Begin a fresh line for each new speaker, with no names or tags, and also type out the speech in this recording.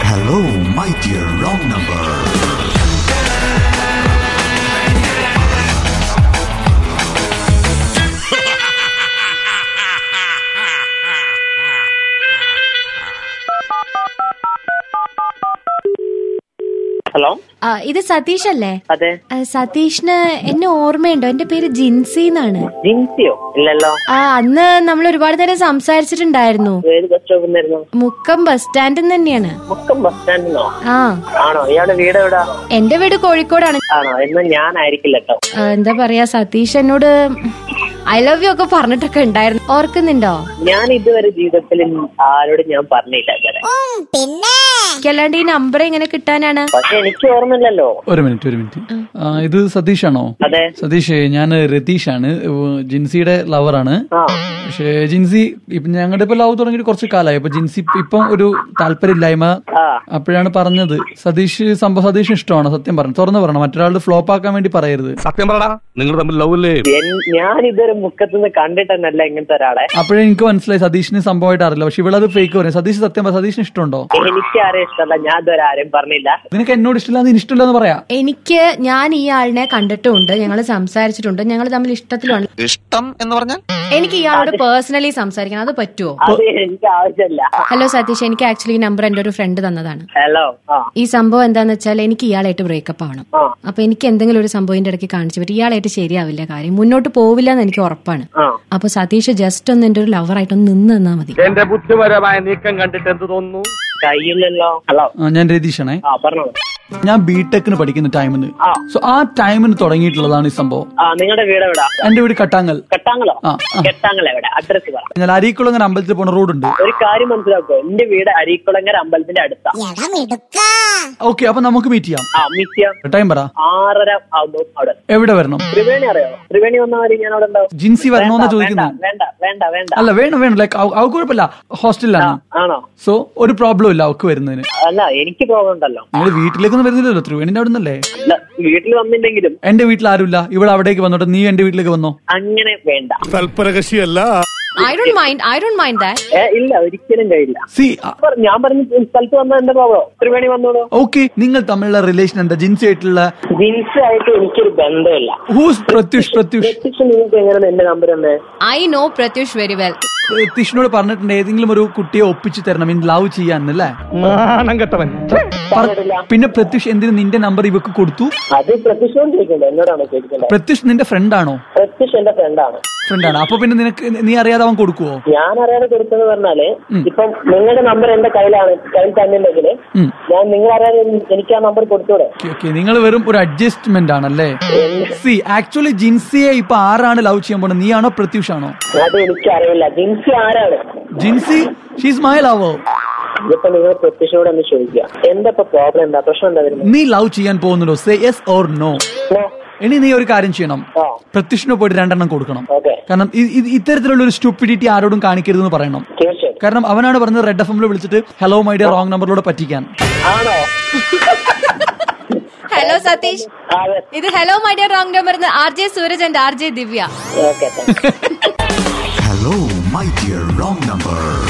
Hello, my dear wrong number.
Hello
ആ, ഇത് സതീഷ് അല്ലേ
അതെ
ആ, സതീഷിന് എന്നെ ഓർമ്മയുണ്ടോ എന്റെ പേര് ജിൻസി എന്നാണ്
ജിൻസിയോ ഇല്ലല്ലോ
ആ അന്ന് നമ്മൾ ഒരുപാട് നേരം സംസാരിച്ചിട്ടുണ്ടായിരുന്നു
ഏത് ബസ് സ്റ്റോപ്പിൽ നിന്നായിരുന്നു
മുക്കം ബസ് സ്റ്റാൻഡിൽ നിന്ന് തന്നെയാണ്
മുക്കം ബസ് സ്റ്റാൻഡിന്നോ
ആ
ആണോ ഇയാളുടെ വീട് എവിടാ
എന്റെ വീട് കോഴിക്കോടാണ്
ആണോ എന്നാ ഞാനായിരിക്കില്ല കേട്ടോ
ആ, എന്താ പറയാ സതീഷ് എന്നോട് ഐ ലവ് യു ഒക്കെ പറഞ്ഞിട്ടൊക്കെ ഉണ്ടായിരുന്നു ഓർക്കുന്നുണ്ടോ
ഞാൻ ഇതുവരെ ജീവിതത്തിൽ ആരോടും ഞാൻ പറഞ്ഞില്ല ഇതുവരെ
എനിക്കല്ലാണ്ട് ഈ നമ്പർ എങ്ങനെ കിട്ടാനാണ്
പക്ഷെ എനിക്ക് ഓർമ്മയില്ലല്ലോ
ഒരു മിനിറ്റ് ഒരു മിനിറ്റ് ആ, ഇത് സതീഷാണോ
അതെ
സതീഷ് ഞാൻ രതീഷാണ് ഉം, ജിൻസിയുടെ ലവറാണ്
ആ
പക്ഷേ ജിൻസി ഇപ്പൊ ഞങ്ങളുടെ ഇപ്പൊ ലവ് തുടങ്ങിയിട്ട് കുറച്ച് കാലമായി അപ്പൊ ജിൻസി ഇപ്പം ഒരു താല്പര്യമില്ലായ്മ
ആ
അപ്പോഴാണ് പറഞ്ഞത് സതീഷ് സംഭവം സതീഷ് ഇഷ്ടമാണ് സത്യം പറഞ്ഞു തുറന്നു പറയണം മറ്റൊരാളുടെ ഫ്ലോപ്പ് ആക്കാൻ വേണ്ടി പറയരുത്
സത്യം പറടാ നിങ്ങൾ തമ്മിൽ ലവ് അല്ലേ
എൻ- ഞാൻ ഇതുവരെ മുക്കത്തുനിന്ന് കണ്ടിട്ടെന്നല്ല ഇങ്ങനത്തെ ഒരാളെ
അപ്പോഴേ എനിക്ക് മനസ്സിലായി സതീഷിന് സംഭവമായിട്ട് അറിയില്ല പക്ഷെ ഇവളത് ഫേക്ക് പറയും സതീഷ് സത്യം പറ സതീഷിന് ഇഷ്ടമുണ്ടോ
എനിക്ക് ആരെയും ഇഷ്ടമല്ല ഞാൻ ഇതുവരെ ആരെയും പറഞ്ഞില്ല
നിനക്ക് എന്നോട് ഇഷ്ടമില്ല നീ ഇഷ്ടമില്ല എന്ന് പറയാ
എനിക്ക് ഞാൻ ഈ ആളിനെ കണ്ടിട്ടുമുണ്ട് ഞങ്ങൾ സംസാരിച്ചിട്ടുണ്ട് ഞങ്ങൾ തമ്മിൽ ഇഷ്ടത്തിലുണ്ട്
ഇഷ്ടം എന്ന് പറഞ്ഞാൽ
എനിക്ക് ഇയാളോട് പേഴ്സണലി സംസാരിക്കണം അത് പറ്റുമോ
അത് എനിക്ക് ആവശ്യമില്ല
ഹലോ സതീഷ് എനിക്ക് ആക്ച്വലി ഈ നമ്പർ എന്റെ ഒരു ഫ്രണ്ട് തന്നതാണ്
ഹലോ ആ
ഈ സംഭവം എന്താന്ന് വെച്ചാൽ എനിക്ക് ഇയാളായിട്ട് ബ്രേക്കപ്പ് ആവണം
ആ
അപ്പൊ എനിക്ക് എന്തെങ്കിലും ഒരു സംഭവം ഇതിന്റെ ഇടയ്ക്ക് കാണിച്ചു പറ്റും ഇയാളായിട്ട് ശരിയാവില്ല കാര്യം മുന്നോട്ട് പോവില്ല എന്ന് എനിക്ക് ഉറപ്പാണ്
ആ
അപ്പൊ സതീഷ് ജസ്റ്റ് ഒന്ന് എന്റെ ഒരു ലവറായിട്ടൊന്ന് നിന്ന് തന്നാ മതി
എന്റെ ബുദ്ധിപരമായ നീക്കം കണ്ടിട്ട് എന്ത് തോന്നുന്നു
കയ്യില്ലല്ലോ ഹലോ
ആ, ഞാൻ രതീഷാണേ
ആ പറഞ്ഞോളൂ
ഞാൻ ബിടെക്കിന് പഠിക്കുന്ന ടൈമിന്
ആ.
സോ ആ ടൈമിന് തുടങ്ങിയിട്ടുള്ളതാണ് ഈ സംഭവം
ആ നിങ്ങളുടെ വീട് എവിടാ
എന്റെ വീട് കട്ടാങ്ങൽ
കെട്ടാങ്ങളോ
ആ, ആ.
കെട്ടാങ്ങൾ എവിടെ അഡ്രസ് പറ
ഞാൻ അരീക്കുളങ്ങര അമ്പലത്തിൽ പോണ റോഡുണ്ട്
ഒരു കാര്യം മനസ്സിലാക്കോ എന്റെ വീട് അരീക്കുളങ്ങര അമ്പലത്തിന്റെ അടുത്താ
ഓക്കെ അപ്പൊ നമുക്ക് മീറ്റ് ചെയ്യാം
ആ മിസ്യം
ടൈം പറ
ആറര ആവുമ്പോ അവിടെ
എവിടെ വരണം
ത്രിവേണി അറിയോ ത്രിവേണി വന്നാൽ മതി ഞാൻ അവിടെ ഉണ്ടാവും
ജിൻസി വരണോന്നാ
വേണ്ട,
ചോദിക്കുന്നത്
വേണ്ട വേണ്ട വേണ്ട
അല്ല വേണം വേണം ലൈക്ക് അവ കുഴപ്പമില്ല ഹോസ്റ്റലിലാണ്
ആണോ
സോ ഒരു പ്രോബ്ലം ഇല്ല അവക്ക് വരുന്നതിന്
അല്ല എനിക്ക് പ്രോബ്ലം ഉണ്ടല്ലോ
നിങ്ങൾ വീട്ടിലേക്കൊന്നും വരുന്നില്ലല്ലോ ത്രിവേണിന്റെ അവിടെ നിന്നല്ലേ
അല്ല വീട്ടിൽ വന്നില്ലെങ്കിലും
എന്റെ വീട്ടിൽ ആരുമില്ല ഇവിടെ അവിടേക്ക് വന്നോട്ടെ നീ എന്റെ വീട്ടിലേക്ക് വന്നോ
അങ്ങനെ വേണ്ട
തൽപരകശിയല്ല
I don't mind I don't mind that
ഏ, ഇല്ല ഒരിക്കലും കഴിയില്ല
സി
അപ്പൊ ഞാൻ പറഞ്ഞ സ്ഥലത്ത് വന്നാൽ എന്താ പ്രോബ്ലം ത്രിവേണി വന്നോളൂ
ഓക്കെ നിങ്ങൾ തമ്മിലുള്ള റിലേഷൻ എന്താ ജിൻസി ആയിട്ടുള്ള
ജിൻസ് ആയിട്ട് എനിക്കൊരു ബന്ധമില്ല
ഹൂസ് പ്രത്യുഷ് പ്രത്യുഷ്
പ്രത്യക്ഷം നിങ്ങൾക്ക് എങ്ങനെയാണ് എന്റെ നമ്പർ തന്നെ
I know Pratyush very well
പ്രത്യുഷിനോട് പറഞ്ഞിട്ടുണ്ട് ഏതെങ്കിലും ഒരു കുട്ടിയെ ഒപ്പിച്ച് തരണം മീൻ ലവ് ചെയ്യാന്നല്ലേ
നാണം കെട്ടവൻ
പറഞ്ഞിട്ടില്ല
പിന്നെ പ്രത്യുഷ് എന്തിനു നിന്റെ നമ്പർ ഇവക്ക് കൊടുത്തു
അത് പ്രത്യക്ഷോട് ചോദിക്കണ്ടേ എന്നോടാണോ ചോദിക്കേണ്ടത്
പ്രത്യുഷ് നിന്റെ ഫ്രണ്ട് ആണോ
പ്രത്യക്ഷ എന്റെ ഫ്രണ്ടാണ്
ഫ്രണ്ടാണ് അപ്പൊ പിന്നെ നിനക്ക് നീ അറിയാതെ അവൻ കൊടുക്കുവോ
ഞാൻ അറിയാതെ കൊടുത്തെന്ന് പറഞ്ഞാല് ഇപ്പം നിങ്ങളുടെ നമ്പർ എന്റെ കയ്യിലാണ് കയ്യിൽ തന്നിട്ടുണ്ടെങ്കിൽ
ഉം.
ഞാൻ നിങ്ങൾ അറിയാതെ എനിക്ക് ആ നമ്പർ കൊടുത്തൂടെ
ഓക്കെ നിങ്ങൾ വെറും ഒരു അഡ്ജസ്റ്റ്മെന്റ് ആണല്ലേ സി ആക്ച്വലി ജിൻസിയെ ഇപ്പൊ ആരാണ് ലവ് ചെയ്യാൻ പോണത് നീയാണോ പ്രത്യുഷ് ആണോ
അത് എനിക്ക് അറിയില്ല ജിൻസി ആരാണ്
ജിൻസി ഷീസ് മൈ ലവർ
ഇപ്പൊ നിങ്ങൾ പ്രത്യക്ഷയോട് ഒന്ന് ചോദിക്കുക എന്താ ഇപ്പൊ പ്രോബ്ലം എന്താ പ്രശ്നം എന്താ വരുന്നത്
നീ ലവ് ചെയ്യാൻ പോകുന്നുണ്ടോ say yes or no
No.
ഇനി നീ ഒരു കാര്യം ചെയ്യണം
ആ
പ്രത്യുഷിനെ പോയിട്ട് രണ്ടെണ്ണം കൊടുക്കണം
ഓക്കെ
കാരണം ഇ- ഇത് ഇത്തരത്തിലുള്ള ഒരു സ്റ്റുപ്പിഡിറ്റി ആരോടും കാണിക്കരുതെന്ന് പറയണം
തീർച്ചയായും
കാരണം അവനാണ് പറഞ്ഞത് റെഡ് എഫ് എമ്മിൽ വിളിച്ചിട്ട് ഹലോ മൈ ഡിയർ റോങ് നമ്പറിലൂടെ പറ്റിക്കാൻ
ആണോ
ഹലോ സതീഷ്
ആ, അതെ
ഇത് hello my dear wrong number R J Sooraj and R J Divya
okay
Hello, my dear wrong number.